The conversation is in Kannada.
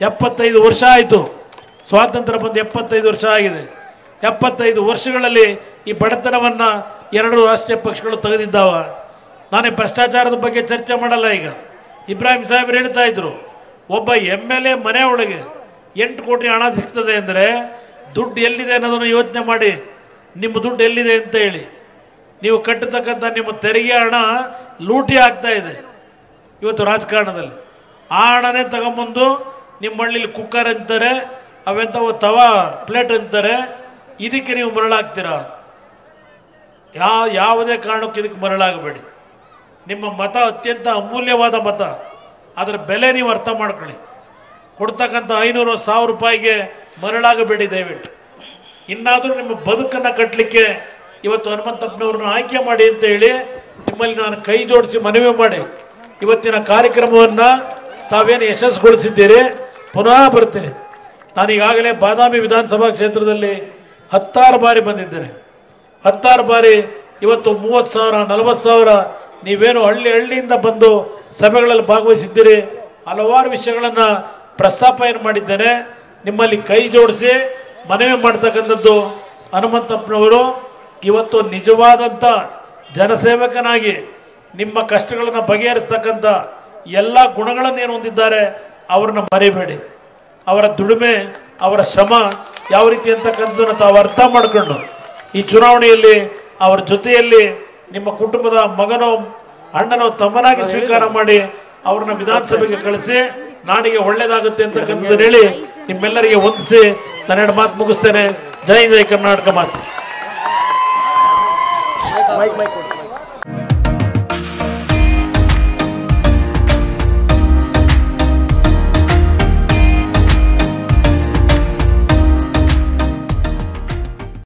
ಎಪ್ಪತ್ತೈದು ವರ್ಷ ಆಯಿತು ಸ್ವಾತಂತ್ರ್ಯ ಬಂದು ಎಪ್ಪತ್ತೈದು ವರ್ಷ ಆಗಿದೆ ಎಪ್ಪತ್ತೈದು ವರ್ಷಗಳಲ್ಲಿ ಈ ಬಡತನವನ್ನು ಎರಡು ರಾಷ್ಟ್ರೀಯ ಪಕ್ಷಗಳು ತೆಗೆದಿದ್ದಾವ ನಾನೇ ಭ್ರಷ್ಟಾಚಾರದ ಬಗ್ಗೆ ಚರ್ಚೆ ಮಾಡಲ್ಲ ಈಗ ಇಬ್ರಾಹಿಂ ಸಾಹೇಬ್ರು ಹೇಳ್ತಾ ಇದ್ರು ಒಬ್ಬ ಎಮ್ ಎಲ್ ಎ ಮನೆ ಒಳಗೆ ಎಂಟು ಕೋಟಿ ಹಣ ಸಿಗ್ತದೆ ಅಂದರೆ ದುಡ್ಡು ಎಲ್ಲಿದೆ ಅನ್ನೋದನ್ನು ಯೋಚನೆ ಮಾಡಿ ನಿಮ್ಮ ದುಡ್ಡು ಎಲ್ಲಿದೆ ಅಂತ ಹೇಳಿ ನೀವು ಕಟ್ಟತಕ್ಕಂಥ ನಿಮ್ಮ ತೆರಿಗೆ ಹಣ ಲೂಟಿ ಆಗ್ತಾ ಇದೆ ಇವತ್ತು ರಾಜಕಾರಣದಲ್ಲಿ ಆ ಹಣನೇ ತಗೊಂಬಂದು ನಿಮ್ಮ ಹಳ್ಳಿಲಿ ಕುಕ್ಕರ್ ಅಂತಾರೆ ಅವೆಂಥವು ತವಾ ಪ್ಲೇಟ್ ಅಂತಾರೆ ಇದಕ್ಕೆ ನೀವು ಮರಳಾಗ್ತೀರಾ ಯಾ ಯಾವುದೇ ಕಾರಣಕ್ಕೂ ಇದಕ್ಕೆ ಮರಳಾಗಬೇಡಿ ನಿಮ್ಮ ಮತ ಅತ್ಯಂತ ಅಮೂಲ್ಯವಾದ ಮತ ಅದರ ಬೆಲೆ ನೀವು ಅರ್ಥ ಮಾಡ್ಕೊಳ್ಳಿ ಕೊಡ್ತಕ್ಕಂಥ ಐನೂರು ಸಾವಿರ ರೂಪಾಯಿಗೆ ಮರಳಾಗಬೇಡಿ ದಯವಿಟ್ಟು ಇನ್ನಾದರೂ ನಿಮ್ಮ ಬದುಕನ್ನು ಕಟ್ಟಲಿಕ್ಕೆ ಇವತ್ತು ಹನುಮಂತಪ್ಪನವ್ರನ್ನ ಆಯ್ಕೆ ಮಾಡಿ ಅಂತ ಹೇಳಿ ನಿಮ್ಮಲ್ಲಿ ನಾನು ಕೈ ಜೋಡಿಸಿ ಮನವಿ ಮಾಡಿ ಇವತ್ತಿನ ಕಾರ್ಯಕ್ರಮವನ್ನು ತಾವೇನು ಯಶಸ್ಸುಗೊಳಿಸಿದ್ದೀರಿ ಪುನಃ ಬರ್ತೀನಿ ನಾನು ಈಗಾಗಲೇ ಬಾದಾಮಿ ವಿಧಾನಸಭಾ ಕ್ಷೇತ್ರದಲ್ಲಿ ಹತ್ತಾರು ಬಾರಿ ಬಂದಿದ್ದೇನೆ ಹತ್ತಾರು ಬಾರಿ ಇವತ್ತು ಮೂವತ್ತು ಸಾವಿರ ನಲವತ್ತು ಸಾವಿರ ನೀವೇನು ಹಳ್ಳಿ ಹಳ್ಳಿಯಿಂದ ಬಂದು ಸಭೆಗಳಲ್ಲಿ ಭಾಗವಹಿಸಿದ್ದೀರಿ ಹಲವಾರು ವಿಷಯಗಳನ್ನು ಪ್ರಸ್ತಾಪ ಏನು ಮಾಡಿದ್ದೇನೆ ನಿಮ್ಮಲ್ಲಿ ಕೈ ಜೋಡಿಸಿ ಮನವಿ ಮಾಡ್ತಕ್ಕಂಥದ್ದು ಹನುಮಂತಪ್ಪನವರು ಇವತ್ತು ನಿಜವಾದಂಥ ಜನಸೇವಕನಾಗಿ ನಿಮ್ಮ ಕಷ್ಟಗಳನ್ನು ಬಗೆಹರಿಸ್ತಕ್ಕಂಥ ಎಲ್ಲ ಗುಣಗಳನ್ನೇನು ಹೊಂದಿದ್ದಾರೆ ಅವ್ರನ್ನ ಮರಿಬೇಡಿ ಅವರ ದುಡಿಮೆ ಅವರ ಶ್ರಮ ಯಾವ ರೀತಿ ಅಂತಕ್ಕಂಥದ್ದನ್ನು ತಾವು ಅರ್ಥ ಮಾಡಿಕೊಂಡು ಈ ಚುನಾವಣೆಯಲ್ಲಿ ಅವರ ಜೊತೆಯಲ್ಲಿ ನಿಮ್ಮ ಕುಟುಂಬದ ಮಗನೋ ಅಣ್ಣನೋ ತಮ್ಮನಾಗಿ ಸ್ವೀಕಾರ ಮಾಡಿ ಅವ್ರನ್ನ ವಿಧಾನಸಭೆಗೆ ಕಳಿಸಿ ನಾಡಿಗೆ ಒಳ್ಳೇದಾಗುತ್ತೆ ಅಂತಕ್ಕಂಥದ್ದನ್ನು ಹೇಳಿ ನಿಮ್ಮೆಲ್ಲರಿಗೆ ವಂದಿಸಿ ನನ್ನೆರಡು ಮಾತು ಮುಗಿಸ್ತೇನೆ ಜೈ ಜೈ ಕರ್ನಾಟಕ ಮಾತು ಮೈಕ್ ಮೈಕ್ ಕೊಡಿ